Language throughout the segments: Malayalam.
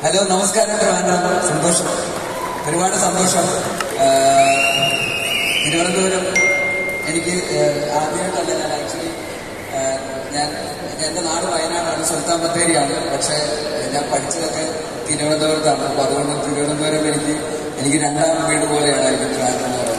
ഹലോ നമസ്കാരം ട്രിവാൻഡ്രം സന്തോഷം ഒരുപാട് സന്തോഷം ആഹ് തിരുവനന്തപുരം എനിക്ക് ആഹ് ആദ്യമായിട്ടല്ല ഞാൻ ആക്ച്വലി ഞാൻ എൻ്റെ നാട് വയനാടാണ് സുൽത്താൻ ബത്തേരിയാണ് പക്ഷേ ആഹ് ഞാൻ പഠിച്ചതൊക്കെ തിരുവനന്തപുരത്താണ് അപ്പോൾ അതുകൊണ്ട് തിരുവനന്തപുരം എനിക്ക് എനിക്ക് രണ്ടാം വീട് പോലെയാണ് എനിക്ക് ട്രിവാൻഡ്രം എന്ന്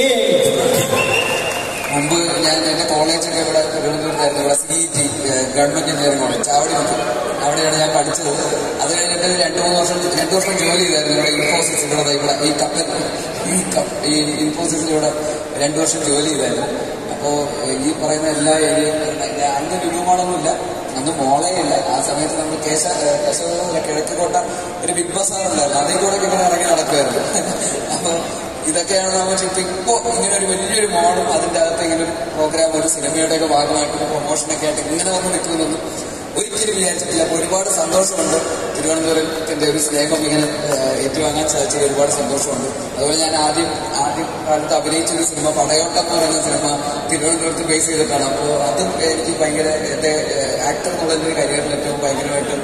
പറയുന്നത് മുമ്പ് ഞാൻ എന്റെ കോളേജൊക്കെ ഇവിടെ തിരുവനന്തപുരത്തായിരുന്നു ഇവിടെ C T government engineering college Chavadi നിൽക്കും അവിടെയാണ് ഞാൻ പഠിച്ചത് അത് കഴിഞ്ഞിട്ട് രണ്ടു മൂന്ന് വർഷം രണ്ടു വർഷം ജോലി ചെയ്തായിരുന്നു ഇവിടെ ഇൻഫോസിസ് ഇവിടെ ഇവിടെ ഈ കപ്പൽ ഈ കപ്പ് ഈ ഇൻഫോസിസിൽ ഇവിടെ രണ്ടു വർഷം ജോലി ചെയ്തായിരുന്നു അപ്പോൾ ഈ പറയുന്ന എല്ലാ ഏരിയയും അന്ന് വിനുമാണൊന്നുമില്ല അന്ന് മോളേ ഇല്ല ആ സമയത്ത് നമ്മൾ കേശ കേശവ കിഴക്കോട്ട ഒരു ബിഗ് ബസാർ ഉണ്ടായിരുന്നു അതിൽ കൂടെ ഇങ്ങനെ ഇറങ്ങി നടക്കുമായിരുന്നു അപ്പോൾ ഇതൊക്കെയാണ് നമ്മൾ ചിന്തി ഇപ്പോ ഇങ്ങനെ ഒരു വലിയൊരു മോഡും അതിന്റെ അകത്ത് ഇങ്ങനെ ഒരു പ്രോഗ്രാം ഒരു സിനിമയുടെ ഒക്കെ ഭാഗമായിട്ട് പ്രൊമോഷനൊക്കെ ആയിട്ട് ഇങ്ങനെ വന്ന് നിൽക്കുന്നൊന്നും ഒരിക്കലും വിചാരിച്ചിട്ടില്ല അപ്പൊ ഒരുപാട് സന്തോഷമുണ്ട് തിരുവനന്തപുരത്തിന്റെ ഒരു സ്നേഹം ഇങ്ങനെ ഏഹ്, ഏറ്റുവാങ്ങാൻ സാധിച്ചത് ഒരുപാട് സന്തോഷമുണ്ട് അതുപോലെ ഞാൻ ആദ്യം ആദ്യം കാലത്ത് അഭിനയിച്ച ഒരു സിനിമ പടയോട്ടം എന്ന് പറയുന്ന സിനിമ തിരുവനന്തപുരത്ത് ബേസ് ചെയ്തിട്ടാണ് അപ്പോൾ അതും എനിക്ക് ഭയങ്കര എന്റെ ആക്ടർ എന്നുള്ള എന്റെ കരിയറിൽ ഏറ്റവും ഭയങ്കരമായിട്ട്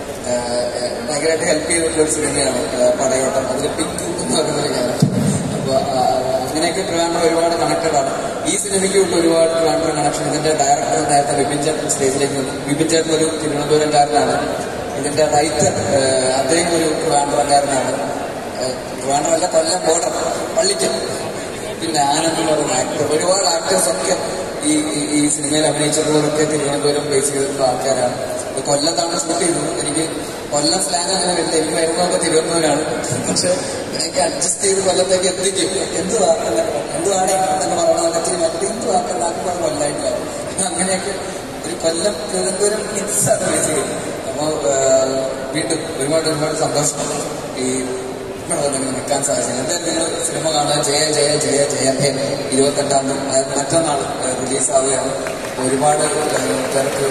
ഏഹ്, ഭയങ്കരമായിട്ട് ഹെൽപ്പ് ചെയ്തിട്ടുള്ള ഒരു സിനിമയാണ് ഏഹ്, പടയോട്ടം അതിൽ പിങ്ക് എന്ന് പറയുന്ന ഒരു ക്യാരക്ടർ അപ്പൊ ആ, അങ്ങനെയൊക്കെ ട്രിവാൻഡ്രം ഒരുപാട് കണക്റ്റഡ് ആണ് ഈ സിനിമയ്ക്കുള്ള ഒരുപാട് ട്രിവാൻഡ്രം കണക്ഷൻ ഇതിന്റെ ഡയറക്ടർ നേരത്തെ വിപിൻ ചേട്ടൻ സ്റ്റേജിലേക്ക് വന്നു വിപിൻ ചേട്ടൻ ഒരു തിരുവനന്തപുരംകാരനാണ് ഇതിന്റെ റൈറ്റർ അദ്ദേഹം ഒരു ട്രിവാൻഡ്രംകാരനാണ് ഏഹ്, ട്രിവാൻഡ്രം അല്ല കൊല്ലം ബോർഡർ പള്ളിക്കൽ പിന്നെ ആനന്ദ് എന്ന് പറയുന്ന ആക്ടർ ഒരുപാട് ആക്ടേഴ്സ് ഒക്കെ ഈ ഈ- ഈ സിനിമയിൽ അഭിനയിച്ചതുപോലൊക്കെ തിരുവനന്തപുരം ബേസ് ചെയ്തിട്ടുള്ള ആൾക്കാരാണ് ഇത് കൊല്ലത്താണ് ഷൂട്ട് ചെയ്തത് എനിക്ക് കൊല്ലം സ്ലാങ് അങ്ങനെ വരില്ല എനിക്ക് വരുന്നതൊക്കെ തിരുവനന്തപുരമാണ് പക്ഷെ എനിക്ക് അഡ്ജസ്റ്റ് ചെയ്ത് കൊല്ലത്തേക്ക് എത്തിക്കും എന്തുവാ എന്നൊക്കെ എന്തുവാണ് എന്നൊക്കെ പറയണമെന്നൊക്കെ ഇച്ചിരി മറ്റു എന്തുവാ എന്നാക്കുമ്പോൾ കൊല്ലായിട്ടില്ല അങ്ങനെയൊക്കെ ഒരു കൊല്ലം തിരുവനന്തപുരം മിക്സ് ആണ് ബേസ് ചെയ്തത് അപ്പോൾ വീണ്ടും ഒരുപാട് ഒരുപാട് സന്തോഷം ഈ ഇവിടെ വന്ന് ഇങ്ങനെ നിൽക്കാൻ സാധിച്ചത് എന്തായാലും നിങ്ങൾ സിനിമ കാണാൻ ജയ ജയ ജയ ജയ ഹേ ഇരുപത്തെട്ടാം തീയതി അതായത് മറ്റന്നാൾ റിലീസാവുകയാണ് ഒരുപാട് ഏഹ്, പേർക്ക്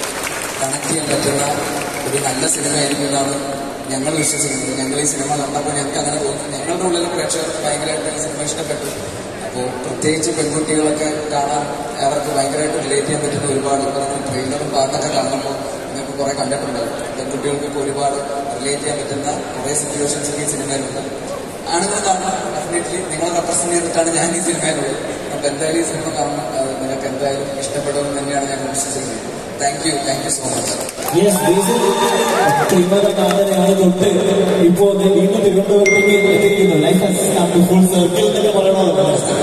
കണക്ട് ചെയ്യാൻ പറ്റുന്ന ഒരു നല്ല സിനിമയായിരിക്കും എന്നാണ് ഞങ്ങൾ വിശ്വസിക്കുന്നത് ഞങ്ങൾ ഈ സിനിമ കണ്ടപ്പോൾ ഞങ്ങൾക്ക് അങ്ങനെ തോന്നുന്നു ഞങ്ങളുടെ ഉള്ളിൽ പ്രേക്ഷകർക്ക് ഭയങ്കരമായിട്ട് ഈ സിനിമ ഇഷ്ടപ്പെട്ടു അപ്പോൾ പ്രത്യേകിച്ച് പെൺകുട്ടികളൊക്കെ കാണാൻ അവർക്ക് ഭയങ്കരമായിട്ട് റിലേറ്റ് ചെയ്യാൻ പറ്റുന്ന ഒരുപാട് ട്രെയിലറും പാട്ടൊക്കെ കാണുമ്പോൾ നിങ്ങൾക്ക് കുറെ കണ്ടിട്ടുണ്ടാവും പെൺകുട്ടികൾക്കൊക്കെ ഒരുപാട് റിലേറ്റ് ചെയ്യാൻ പറ്റുന്ന കുറേ സിറ്റുവേഷൻസ് ഈ സിനിമയിലുണ്ട് ആണുങ്ങൾ കാണണം ഡെഫിനറ്റ്ലി നിങ്ങളെ റെപ്രസെന്റ് ചെയ്തിട്ടാണ് ഞാൻ ഈ സിനിമയിലുള്ളത് അപ്പോൾ എന്തായാലും ഈ സിനിമ കാണണം അത് നിങ്ങൾക്ക് എന്തായാലും ഇഷ്ടപ്പെടുമെന്ന് തന്നെയാണ് ഞാൻ വിശ്വസിക്കുന്നത് thank you thank you so much yes Thiruvananthapuram നാടനെയാണ് തൊട്ട് ഇപ്പോ ദേ വീണ്ടും തിരുവനന്തപുരത്തേക്ക് എത്തിയിരിക്കുന്നു life has come to full circle എന്നൊക്കെ പറയണമല്ലോ